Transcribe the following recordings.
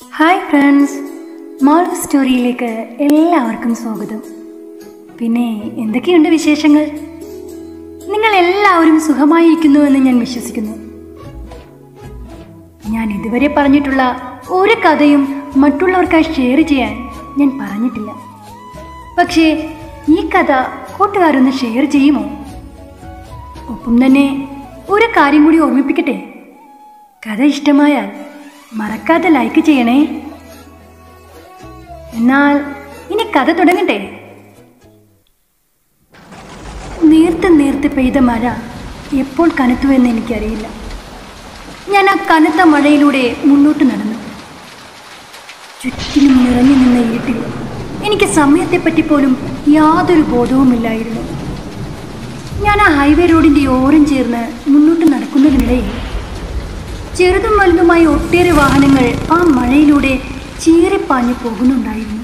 hi friends മോൾ സ്റ്റോറിയിലേക്ക് എല്ലാവർക്കും സ്വാഗതം പിന്നെ എന്തൊക്കെയുണ്ട് വിശേഷങ്ങൾ നിങ്ങൾ എല്ലാവരും സുഖമായിരിക്കുന്നുവെന്ന് ഞാൻ വിശ്വസിക്കുന്നു ഞാൻ ഇതുവരെ പറഞ്ഞിട്ടുള്ള ഒരു കഥയും മറ്റുള്ളവർക്കായി ഷെയർ ചെയ്യാൻ ഞാൻ പറഞ്ഞിട്ടില്ല പക്ഷേ ഈ കഥ കൂട്ടുകാരൊന്ന് ഷെയർ ചെയ്യുമോ ഒപ്പം തന്നെ ഒരു കാര്യം കൂടി ഓർമ്മിപ്പിക്കട്ടെ കഥ ഇഷ്ടമായാൽ മറക്കാതെ ലൈക്ക് ചെയ്യണേ എന്നാൽ ഇനി കഥ തുടങ്ങട്ടെ നേർത്ത് നേർത്ത് പെയ്ത മഴ എപ്പോൾ കനത്തുവെന്ന് എനിക്കറിയില്ല ഞാൻ ആ കനത്ത മഴയിലൂടെ മുന്നോട്ട് നടന്നു ചുറ്റിലും നിറഞ്ഞു നിന്ന ഇരുട്ടിൽ എനിക്ക് സമയത്തെപ്പറ്റി പോലും യാതൊരു ബോധവുമില്ലായിരുന്നു ഞാൻ ആ ഹൈവേ റോഡിൻ്റെ ഓരം ചേർന്ന് മുന്നോട്ട് നടക്കുന്നതിനിടയിൽ ചെറുതും വലുതുമായ ഒട്ടേറെ വാഹനങ്ങൾ ആ മഴയിലൂടെ ചീറിപ്പാഞ്ഞു പോകുന്നുണ്ടായിരുന്നു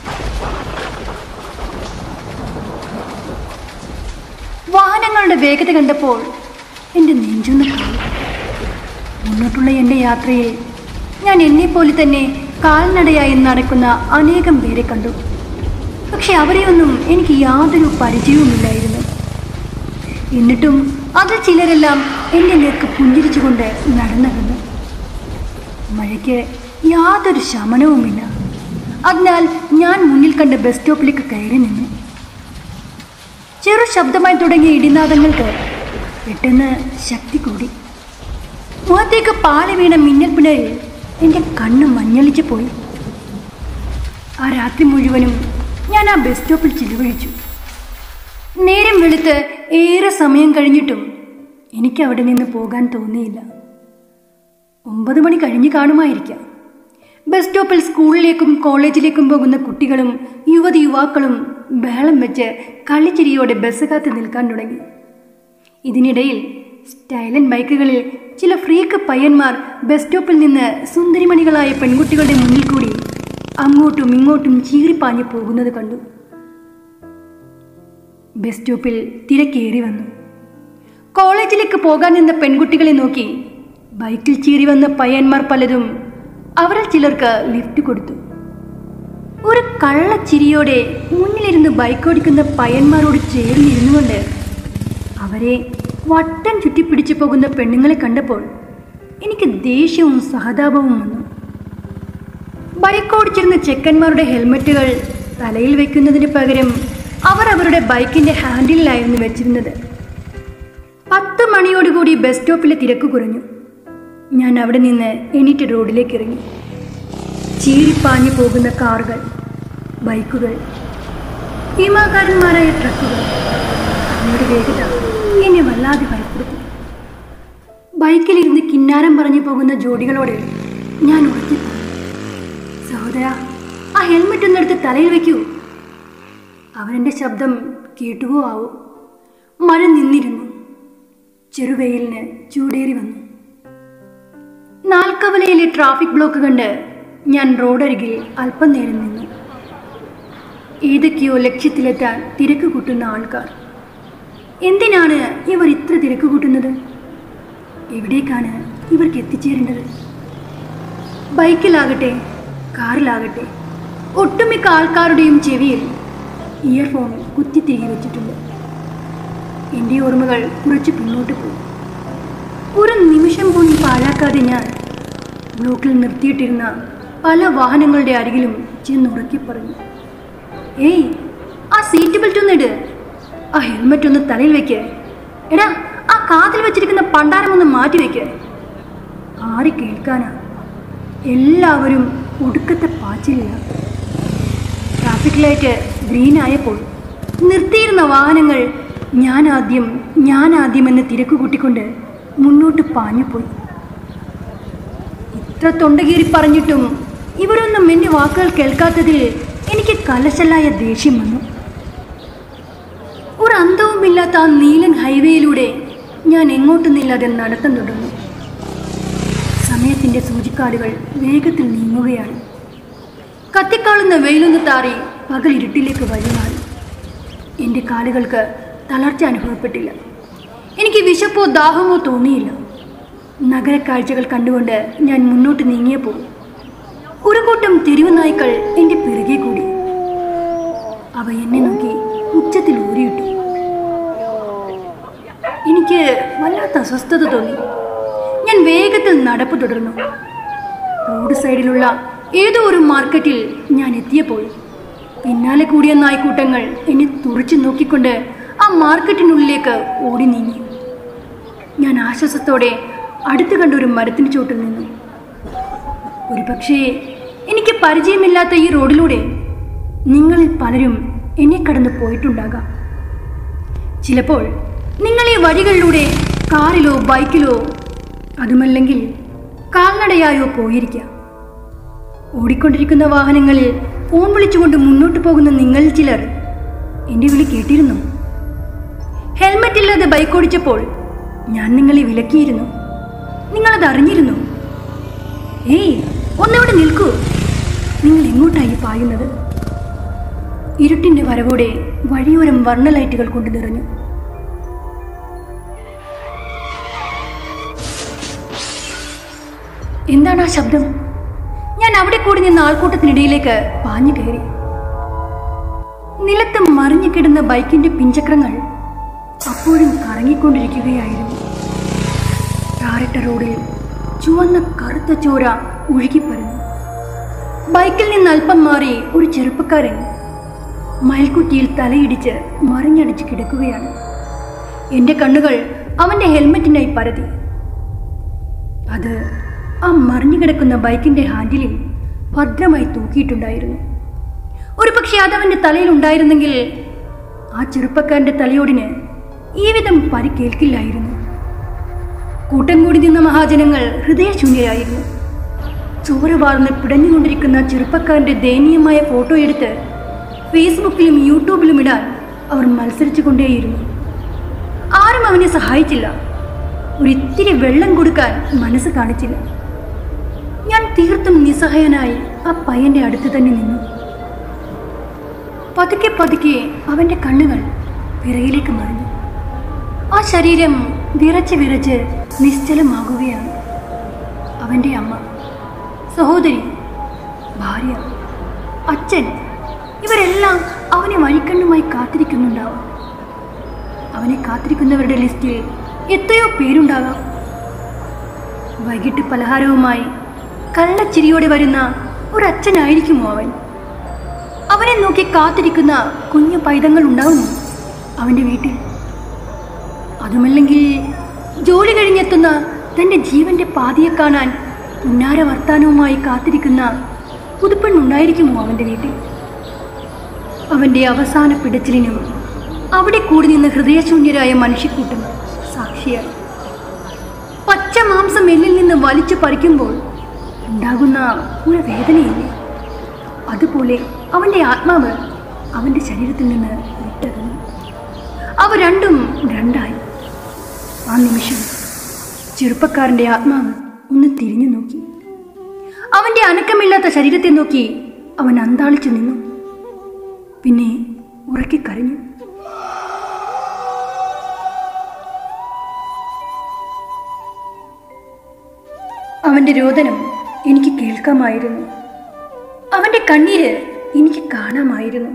വാഹനങ്ങളുടെ വേഗത കണ്ടപ്പോൾ എൻ്റെ നെഞ്ചൊന്ന് പോയി മുന്നോട്ടുള്ള എൻ്റെ യാത്രയിൽ ഞാൻ എന്നെപ്പോലെ തന്നെ കാൽനടയായി നടക്കുന്ന അനേകം പേരെ കണ്ടു പക്ഷെ അവരെയൊന്നും എനിക്ക് യാതൊരു പരിചയവുമില്ലായിരുന്നു എന്നിട്ടും അതിൽ ചിലരെല്ലാം എൻ്റെ നേർക്ക് പുഞ്ചിരിച്ചുകൊണ്ട് നടന്നകന്നു മഴയ്ക്ക് യാതൊരു ശമനവുമില്ല അതിനാൽ ഞാൻ മുന്നിൽ കണ്ട ബസ് സ്റ്റോപ്പിലേക്ക് കയറി നിന്നു ചെറു ശബ്ദമായി തുടങ്ങിയ ഇടിനാദങ്ങൾക്ക് പെട്ടെന്ന് ശക്തി കൂടി മുഖത്തേക്ക് പാളി വീണ മിന്നൽ പിണരിൽ എൻ്റെ കണ്ണ് മഞ്ഞളിച്ചു പോയി ആ രാത്രി മുഴുവനും ഞാൻ ആ ബസ് സ്റ്റോപ്പിൽ ചിലവഴിച്ചു നേരം വെളുത്ത് ഏറെ സമയം കഴിഞ്ഞിട്ടും എനിക്ക് അവിടെ നിന്ന് പോകാൻ തോന്നിയില്ല ഒമ്പത് മണി കഴിഞ്ഞ് കാണുമായിരിക്കാം ബസ് സ്റ്റോപ്പിൽ സ്കൂളിലേക്കും കോളേജിലേക്കും പോകുന്ന കുട്ടികളും യുവതി യുവാക്കളും ബഹളം വെച്ച് കളിച്ചിരിയോടെ ബസ് കാത്ത് നിൽക്കാൻ തുടങ്ങി ഇതിനിടയിൽ സ്റ്റൈലൻ ബൈക്കുകളിൽ ചില ഫ്രീക്ക് പയ്യന്മാർ ബസ് സ്റ്റോപ്പിൽ നിന്ന് സുന്ദരിമണികളായ പെൺകുട്ടികളുടെ മുന്നിൽ കൂടി അങ്ങോട്ടും ഇങ്ങോട്ടും ചീറിപ്പാഞ്ഞു പോകുന്നത് കണ്ടു ബസ് സ്റ്റോപ്പിൽ തിരക്കേറി വന്നു കോളേജിലേക്ക് പോകാൻ നിന്ന പെൺകുട്ടികളെ നോക്കി ബൈക്കിൽ ചീറി വന്ന പയ്യന്മാർ പലതും അവരിൽ ചിലർക്ക് ലിഫ്റ്റ് കൊടുത്തു ഒരു കള്ളച്ചിരിയോടെ മുന്നിലിരുന്ന് ബൈക്ക് ഓടിക്കുന്ന പയ്യന്മാരോട് ചേർന്നിരുന്നുകൊണ്ട് അവരെ വട്ടം ചുറ്റിപ്പിടിച്ചു പോകുന്ന പെണ്ണുങ്ങളെ കണ്ടപ്പോൾ എനിക്ക് ദേഷ്യവും സഹതാപവും വന്നു ബൈക്ക് ഓടിച്ചിരുന്ന ചെക്കന്മാരുടെ ഹെൽമറ്റുകൾ തലയിൽ വെക്കുന്നതിന് പകരം അവർ അവരുടെ ബൈക്കിന്റെ ഹാൻഡിലായിരുന്നു വെച്ചിരുന്നത് പത്ത് മണിയോടുകൂടി ബസ് സ്റ്റോപ്പിലെ തിരക്ക് കുറഞ്ഞു ഞാൻ അവിടെ നിന്ന് എണീറ്റ് റോഡിലേക്ക് ഇറങ്ങി ചീറിപ്പാഞ്ഞു പോകുന്ന കാറുകൾ ബൈക്കുകൾ ഭീമാകാരന്മാരായ ട്രക്കുകൾ അവരുടെ വേഗത എന്നെ വല്ലാതെ ഭയപ്പെടുത്തി ബൈക്കിലിരുന്ന് കിന്നാരം പറഞ്ഞു പോകുന്ന ജോഡികളോട് ഞാൻ ഉറക്കിപ്പോയി സഹോദര ആ ഹെൽമെറ്റ് ഒന്നെടുത്ത് തലയിൽ വെക്കൂ അവനെൻ്റെ ശബ്ദം കേട്ടുവോ ആവോ മഴ നിന്നിരുന്നു ചെറുവെയിലിന് ചൂടേറി വന്നു നാൽക്കവലയിലെ ട്രാഫിക് ബ്ലോക്ക് കണ്ട് ഞാൻ റോഡരികിൽ അല്പം നേരം നിന്നു ഏതൊക്കെയോ ലക്ഷ്യത്തിലെത്താൻ തിരക്ക് കൂട്ടുന്ന ആൾക്കാർ എന്തിനാണ് ഇവർ ഇത്ര തിരക്ക് കൂട്ടുന്നത് എവിടേക്കാണ് ഇവർക്ക് എത്തിച്ചേരേണ്ടത് ബൈക്കിലാകട്ടെ കാറിലാകട്ടെ ഒട്ടുമിക്ക ആൾക്കാരുടെയും ചെവിയിൽ ഇയർഫോൺ കുത്തിത്തിരികെ വെച്ചിട്ടുണ്ട് എൻ്റെ ഓർമ്മകൾ കുറച്ച് പിന്നോട്ട് പോയി ഒരു നിമിഷം പോലും പാഴാക്കാതെ ഞാൻ ബ്ലോക്കിൽ നിർത്തിയിട്ടിരുന്ന പല വാഹനങ്ങളുടെ അരികിലും ചെന്ന് ഉറക്കി പറഞ്ഞു ഏയ് ആ സീറ്റ് ബെൽറ്റ് ഒന്നിട് ആ ഹെൽമെറ്റ് ഒന്ന് തലയിൽ വെക്ക് എടാ ആ കാതിൽ വെച്ചിരിക്കുന്ന പണ്ടാരം ഒന്ന് മാറ്റി വെക്ക് ആര് കേൾക്കാനാ എല്ലാവരും ഒടുക്കത്തെ പാച്ചിലില്ല ട്രാഫിക് ലൈറ്റ് ഗ്രീൻ ആയപ്പോൾ നിർത്തിയിരുന്ന വാഹനങ്ങൾ ഞാൻ ആദ്യം ഞാൻ ആദ്യം എന്ന് തിരക്ക് കൂട്ടിക്കൊണ്ട് മുന്നോട്ട് പാഞ്ഞുപോയി ഇത്ര തൊണ്ടകീറി പറഞ്ഞിട്ടും ഇവരൊന്നും എൻ്റെ വാക്കുകൾ കേൾക്കാത്തതിൽ എനിക്ക് കലശലായ ദേഷ്യം വന്നു ഒരു അന്തവുമില്ലാത്ത ആ നീലൻ ഹൈവേയിലൂടെ ഞാൻ എങ്ങോട്ടുന്നില്ലാതെ നടത്തം തുടർന്നു സമയത്തിൻ്റെ സൂചിക്കാടുകൾ വേഗത്തിൽ നീങ്ങുകയാണ് കത്തിക്കാളുന്ന വെയിലൊന്ന് താറി പകൽ ഇരുട്ടിലേക്ക് വഴിമാറി എൻ്റെ കാലുകൾക്ക് തളർച്ച അനുഭവപ്പെട്ടില്ല എനിക്ക് വിശപ്പോ ദാഹമോ തോന്നിയില്ല നഗരക്കാഴ്ചകൾ കണ്ടുകൊണ്ട് ഞാൻ മുന്നോട്ട് നീങ്ങിയപ്പോൾ ഒരു കൂട്ടം തെരുവ് നായ്ക്കൾ എൻ്റെ പിറകെ കൂടി അവ എന്നെ നോക്കി ഉച്ചത്തിൽ ഊരിയിട്ടു എനിക്ക് വല്ലാത്ത അസ്വസ്ഥത തോന്നി ഞാൻ വേഗത്തിൽ നടപ്പ് തുടർന്നു റോഡ് സൈഡിലുള്ള ഏതോ ഒരു മാർക്കറ്റിൽ ഞാൻ എത്തിയപ്പോൾ പിന്നാലെ കൂടിയ നായ്ക്കൂട്ടങ്ങൾ എന്നെ തുറച്ചു നോക്കിക്കൊണ്ട് ആ മാർക്കറ്റിനുള്ളിലേക്ക് ഓടി നീങ്ങി ഞാൻ ആശ്വാസത്തോടെ അടുത്ത് കണ്ട ഒരു മരത്തിന് ചോട്ടിൽ നിന്നു ഒരു പക്ഷേ എനിക്ക് പരിചയമില്ലാത്ത ഈ റോഡിലൂടെ നിങ്ങളിൽ പലരും എന്നെ കടന്നു പോയിട്ടുണ്ടാകാം ചിലപ്പോൾ നിങ്ങൾ ഈ വഴികളിലൂടെ കാറിലോ ബൈക്കിലോ അതുമല്ലെങ്കിൽ കാൽനടയായോ പോയിരിക്കാം ഓടിക്കൊണ്ടിരിക്കുന്ന വാഹനങ്ങളിൽ ഫോൺ വിളിച്ചുകൊണ്ട് മുന്നോട്ട് പോകുന്ന നിങ്ങളിൽ ചിലർ എൻ്റെ വിളി കേട്ടിരുന്നു ഹെൽമറ്റ് ഇല്ലാതെ ബൈക്ക് ഓടിച്ചപ്പോൾ ഞാൻ നിങ്ങളെ വിലക്കിയിരുന്നു നിങ്ങളത് അറിഞ്ഞിരുന്നു ഏയ് ഒന്നവിടെ നിൽക്കൂ നിങ്ങൾ എങ്ങോട്ടായി പായുന്നത് ഇരുട്ടിന്റെ വരവോടെ വഴിയോരം വർണ്ണ ലൈറ്റുകൾ കൊണ്ട് നിറഞ്ഞു എന്താണ് ആ ശബ്ദം ഞാൻ അവിടെ കൂടി നിന്ന ആൾക്കൂട്ടത്തിനിടയിലേക്ക് പാഞ്ഞു കയറി നിലത്ത് മറിഞ്ഞു കിടന്ന ബൈക്കിന്റെ പിഞ്ചക്രങ്ങൾ അപ്പോഴും കറങ്ങിക്കൊണ്ടിരിക്കുകയായിരുന്നു ടാറിട്ട റോഡിൽ ചുവന്ന കറുത്ത ചോര ഒഴുകിപ്പരന്നു ബൈക്കിൽ നിന്ന് അല്പം മാറി ഒരു ചെറുപ്പക്കാരൻ മയൽക്കുറ്റിയിൽ തലയിടിച്ച് മറിഞ്ഞടിച്ച് കിടക്കുകയാണ് എൻ്റെ കണ്ണുകൾ അവൻ്റെ ഹെൽമെറ്റിനായി പരതി അത് ആ മറിഞ്ഞു കിടക്കുന്ന ബൈക്കിന്റെ ഹാൻഡിലിൽ ഭദ്രമായി തൂക്കിയിട്ടുണ്ടായിരുന്നു ഒരു പക്ഷേ അതവൻ്റെ തലയിൽ ഉണ്ടായിരുന്നെങ്കിൽ ആ ചെറുപ്പക്കാരൻ്റെ തലയോടിന് ഈ വിധം പരിക്കേൽക്കില്ലായിരുന്നു കൂട്ടം കൂടി നിന്ന മഹാജനങ്ങൾ ഹൃദയശൂന്യരായിരുന്നു ചോര വാർന്ന് പിടഞ്ഞുകൊണ്ടിരിക്കുന്ന ചെറുപ്പക്കാരന്റെ ദയനീയമായ ഫോട്ടോ എടുത്ത് ഫേസ്ബുക്കിലും യൂട്യൂബിലും ഇടാൻ അവർ മത്സരിച്ചു കൊണ്ടേയിരുന്നു ആരും അവനെ സഹായിച്ചില്ല ഒരിത്തിരി വെള്ളം കൊടുക്കാൻ മനസ്സ് കാണിച്ചില്ല ഞാൻ തീർത്തും നിസ്സഹായനായി ആ പയ്യന്റെ അടുത്ത് തന്നെ നിന്നു പതുക്കെ പതുക്കെ അവന്റെ കണ്ണുകൾ പിറകിലേക്ക് മറിഞ്ഞു ആ ശരീരം വിറച്ച് വിറച്ച് നിശ്ചലമാകുകയാണ് അവന്റെ അമ്മ സഹോദരി ഭാര്യ അച്ഛൻ ഇവരെല്ലാം അവനെ വഴിക്കണ്ണുമായി കാത്തിരിക്കുന്നുണ്ടാവും അവനെ കാത്തിരിക്കുന്നവരുടെ ലിസ്റ്റിൽ എത്രയോ പേരുണ്ടാകാം വൈകിട്ട് പലഹാരവുമായി കള്ളച്ചിരിയോടെ വരുന്ന ഒരച്ഛനായിരിക്കുമോ അവൻ അവനെ നോക്കി കാത്തിരിക്കുന്ന കുഞ്ഞു പൈതങ്ങൾ ഉണ്ടാവുമോ അവൻ്റെ വീട്ടിൽ അതുമല്ലെങ്കിൽ ജോലി കഴിഞ്ഞെത്തുന്ന തൻ്റെ ജീവന്റെ പാതിയെ കാണാൻ പുന്നാര വർത്താനവുമായി കാത്തിരിക്കുന്ന പുതുപ്പെണ്ണുണ്ടായിരിക്കുമോ അവൻ്റെ വീട്ടിൽ അവൻ്റെ അവസാന പിടച്ചിലിനും അവിടെ കൂടി നിന്ന് ഹൃദയശൂന്യരായ മനുഷ്യക്കൂട്ടം സാക്ഷിയായി പച്ച മാംസം എല്ലിൽ നിന്ന് വലിച്ചു പറിക്കുമ്പോൾ ഉണ്ടാകുന്ന ഒരു വേദനയില്ലേ അതുപോലെ അവൻ്റെ ആത്മാവ് അവൻ്റെ ശരീരത്തിൽ നിന്ന് വിട്ടകന്നു അവ രണ്ടും രണ്ടായി ആ നിമിഷം ചെറുപ്പക്കാരൻ്റെ ആത്മാവ് ഒന്ന് തിരിഞ്ഞു നോക്കി അവൻ്റെ അനക്കമില്ലാത്ത ശരീരത്തെ നോക്കി അവൻ അന്താളിച്ചു നിന്നു പിന്നെ ഉറക്കി കരഞ്ഞു അവന്റെ രോദനം എനിക്ക് കേൾക്കാമായിരുന്നു അവന്റെ കണ്ണീര് എനിക്ക് കാണാമായിരുന്നു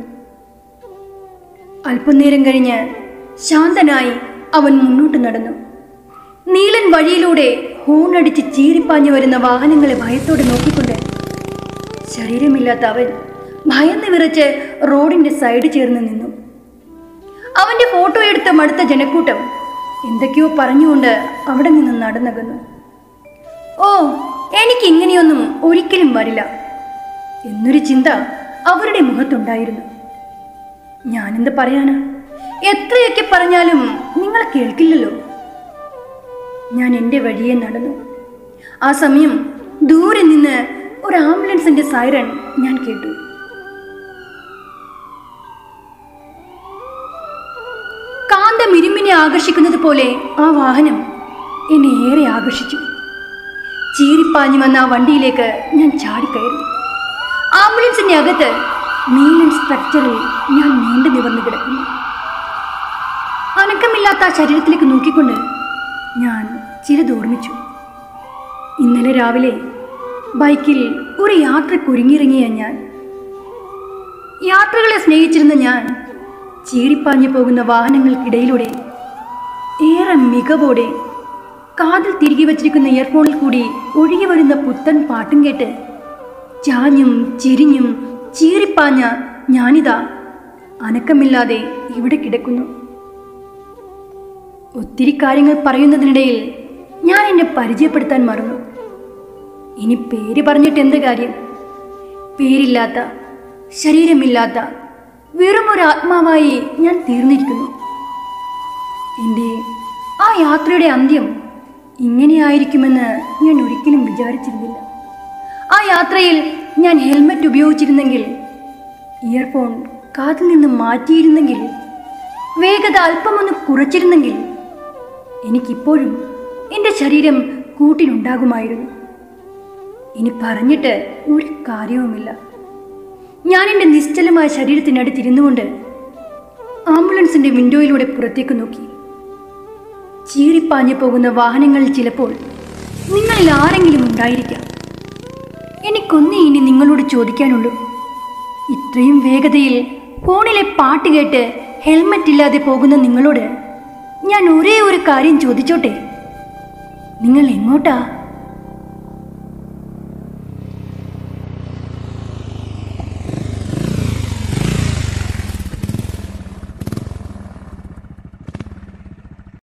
അല്പനേരം കഴിഞ്ഞ് ശാന്തനായി അവൻ മുന്നോട്ട് നടന്നു നീലൻ വഴിയിലൂടെ ഹോണടിച്ച് ചീറിപ്പാഞ്ഞു വരുന്ന വാഹനങ്ങളെ ഭയത്തോടെ നോക്കിക്കൊണ്ട് ശരീരമില്ലാത്ത അവൻ ഭയന്ന് വിറച്ച് റോഡിന്റെ സൈഡ് ചേർന്ന് നിന്നു അവന്റെ ഫോട്ടോ എടുത്ത മടുത്ത ജനക്കൂട്ടം എന്തൊക്കെയോ പറഞ്ഞുകൊണ്ട് അവിടെ നിന്ന് നടന്നകന്നു ഓ എനിക്ക് ഇങ്ങനെയൊന്നും ഒരിക്കലും വരില്ല എന്നൊരു ചിന്ത അവരുടെ മുഖത്തുണ്ടായിരുന്നു ഞാനെന്ത് പറയാനാ എത്രയൊക്കെ പറഞ്ഞാലും നിങ്ങൾ കേൾക്കില്ലല്ലോ ഞാൻ എൻ്റെ വഴിയെ നടന്നു ആ സമയം ദൂരെ നിന്ന് ഒരു ആംബുലൻസിന്റെ സൈറൺ ഞാൻ കേട്ടു കാന്തം ഇരുമ്പിനെ ആകർഷിക്കുന്നത് പോലെ ആ വാഹനം എന്നെ ഏറെ ആകർഷിച്ചു ചീറിപ്പാഞ്ഞു വന്ന ആ വണ്ടിയിലേക്ക് ഞാൻ ചാടിക്കയറി ആംബുലൻസിന്റെ അകത്ത് നീലൻ സ്ട്രക്ചറിൽ ഞാൻ നീണ്ടു നിവർന്നു കിടക്കുന്നു അനക്കമില്ലാത്ത ആ ശരീരത്തിലേക്ക് നോക്കിക്കൊണ്ട് ഞാൻ ചിലത് ഓർമ്മിച്ചു ഇന്നലെ രാവിലെ ബൈക്കിൽ ഒരു യാത്രക്കൊരുങ്ങിയിറങ്ങിയ ഞാൻ യാത്രകളെ സ്നേഹിച്ചിരുന്ന ഞാൻ ചീറിപ്പാഞ്ഞു പോകുന്ന വാഹനങ്ങൾക്കിടയിലൂടെ ഏറെ മികവോടെ കാതിൽ തിരികെ വച്ചിരിക്കുന്ന ഇയർഫോണിൽ കൂടി ഒഴുകി വരുന്ന പുത്തൻ പാട്ടും കേട്ട് ചാഞ്ഞും ചിരിഞ്ഞും ചീറിപ്പാഞ്ഞ ഞാനിതാ അനക്കമില്ലാതെ ഇവിടെ കിടക്കുന്നു ഒത്തിരി കാര്യങ്ങൾ പറയുന്നതിനിടയിൽ ഞാൻ എന്നെ പരിചയപ്പെടുത്താൻ മറന്നു ഇനി പേര് പറഞ്ഞിട്ട് എന്ത് കാര്യം പേരില്ലാത്ത ശരീരമില്ലാത്ത വെറും ഒരു ആത്മാവായി ഞാൻ തീർന്നിരിക്കുന്നു എൻ്റെ ആ യാത്രയുടെ അന്ത്യം ഇങ്ങനെയായിരിക്കുമെന്ന് ഞാൻ ഒരിക്കലും വിചാരിച്ചിരുന്നില്ല ആ യാത്രയിൽ ഞാൻ ഹെൽമറ്റ് ഉപയോഗിച്ചിരുന്നെങ്കിൽ ഇയർഫോൺ കാതിൽ നിന്ന് മാറ്റിയിരുന്നെങ്കിൽ വേഗത അല്പമൊന്ന് കുറച്ചിരുന്നെങ്കിൽ എനിക്കിപ്പോഴും എൻ്റെ ശരീരം കൂട്ടിനുണ്ടാകുമായിരുന്നു ഇനി പറഞ്ഞിട്ട് ഒരു കാര്യവുമില്ല ഞാൻ എൻ്റെ നിശ്ചലമായ ശരീരത്തിനടുത്തിരുന്നു കൊണ്ട് ആംബുലൻസിന്റെ വിൻഡോയിലൂടെ പുറത്തേക്ക് നോക്കി ചീറിപ്പാഞ്ഞു പോകുന്ന വാഹനങ്ങളിൽ ചിലപ്പോൾ നിങ്ങളിൽ ആരെങ്കിലും ഉണ്ടായിരിക്കാം എനിക്കൊന്നേ ഇനി നിങ്ങളോട് ചോദിക്കാനുള്ളൂ ഇത്രയും വേഗതയിൽ ഫോണിലെ പാട്ട് കേട്ട് ഹെൽമറ്റ് ഇല്ലാതെ പോകുന്ന നിങ്ങളോട് ഞാൻ ഒരേ ഒരു കാര്യം ചോദിച്ചോട്ടെ നിങ്ങൾ എങ്ങോട്ടാ